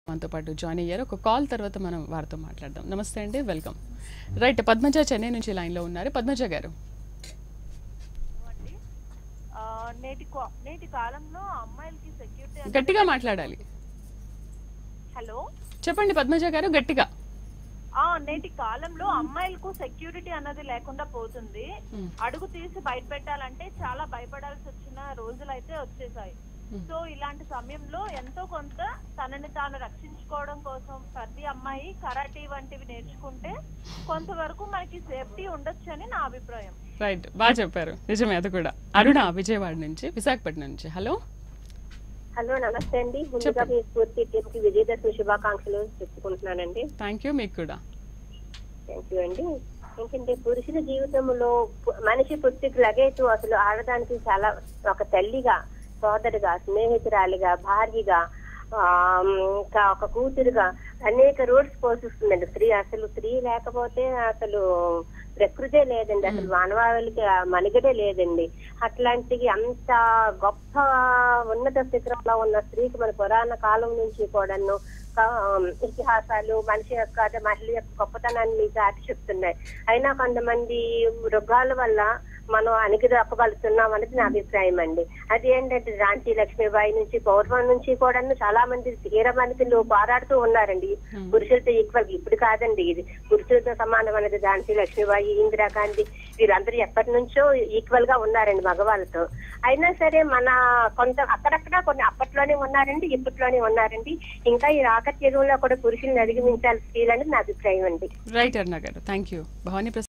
మనతో పాటు జాయిన్ అయ్యారు ఒక కాల్ తర్వాత మనం వారితో మాట్లాడదాం నమస్తే అండి వెల్కమ్ రైట్ పద్మజ చెన్నై నుంచి లైన్లో ఉన్నారు పద్మజ గారు అండి ఆ, నేటి కా- నేటి కాలంలో అమ్మాయిలకి సెక్యూరిటీ గట్టిగా మాట్లాడాలి హలో చెప్పండి పద్మజ గారు గట్టిగా ఆ నేటి కాలంలో అమ్మాయిలకు సెక్యూరిటీ అన్నది లేకుండా పోతుంది మ్. అడుగు తీసి బయట పెట్టాలంటే చాలా భయపడాల్సి వచ్చిన రోజులు అయితే వచ్చేసాయి మ్. సో ఇలాంటి సమయంలో ఎంతో కొంత తనని తాను రక్షించుకోవడం కోసం ప్రతి అమ్మాయి కరాటీ వంటివి నేర్చుకుంటే కొంతవరకు మనకి సేఫ్టీ ఉండొచ్చని నా అభిప్రాయం రైట్ బాగా చెప్పారు నిజమే అది కూడా అరుణ విజయవాడ నుంచి విశాఖపట్నం నుంచి హలో హలో నమస్తే అండి ముందుగా చెప్పండి. మీ స్ఫూర్తి టీమ్ కి విజయదశమి శుభాకాంక్షలు చెప్పుకుంటున్నానండి థ్యాంక్ యూ మీకు కూడా థ్యాంక్ యూ అండి ఏంటంటే పురుషుల జీవితంలో పు- మనిషి పుట్టుకు లగేతూ అసలు ఆడదానికి చాలా ఒక తల్లిగా సోదరిగా స్నేహితురాలిగా భార్యగా ఆ, ఇంకా ఒక కూతురుగా అనేక రోడ్స్ పోషిస్తుందండి స్త్రీ అసలు స్త్రీ లేకపోతే అసలు ప్రకృతే లేదండి అసలు మానవాళికి ఆ మనుగడే లేదండి అట్లాంటివి అంత గొప్ప ఉన్నత శిఖరంలో ఉన్న స్త్రీకి మన పురాణ కాలం నుంచి కూడాను కా- ఇతిహాసాలు మనిషి యొక్క అదే మహిళ యొక్క గొప్పతనాన్ని చాటి చెప్తున్నాయి అయినా కొంతమంది మృగాల వల్ల మనం అణిగి దొక్కగలుగుతున్నాం అనేది నా అభిప్రాయం అండి అది ఏంటంటే ఝాన్సీ లక్ష్మీబాయి నుంచి పౌర్వం నుంచి కూడా చాలా మంది తీర మనుషులు పోరాడుతూ ఉన్నారండి పురుషులతో ఈక్వల్ ఇప్పుడు కాదండి ఇది పురుషులతో సమానం అనేది ఝాన్సీ లక్ష్మీబాయి ఇందిరాగాంధీ వీరందరూ ఎప్పటి నుంచో ఈక్వల్ గా ఉన్నారండి మగవాళ్ళతో అయినా సరే మన కొంత అక్కడక్కడ కొన్ని అప్పట్లోనే ఉన్నారండి ఇప్పట్లోనే ఉన్నారండి ఇంకా ఈ రాకత్ యుగంలో కూడా పురుషుల్ని అధిగమించాలి స్త్రీలని నా అభిప్రాయం అండి రైట్ అరుణ గారు థ్యాంక్ యూ భవానీ ప్రసాద్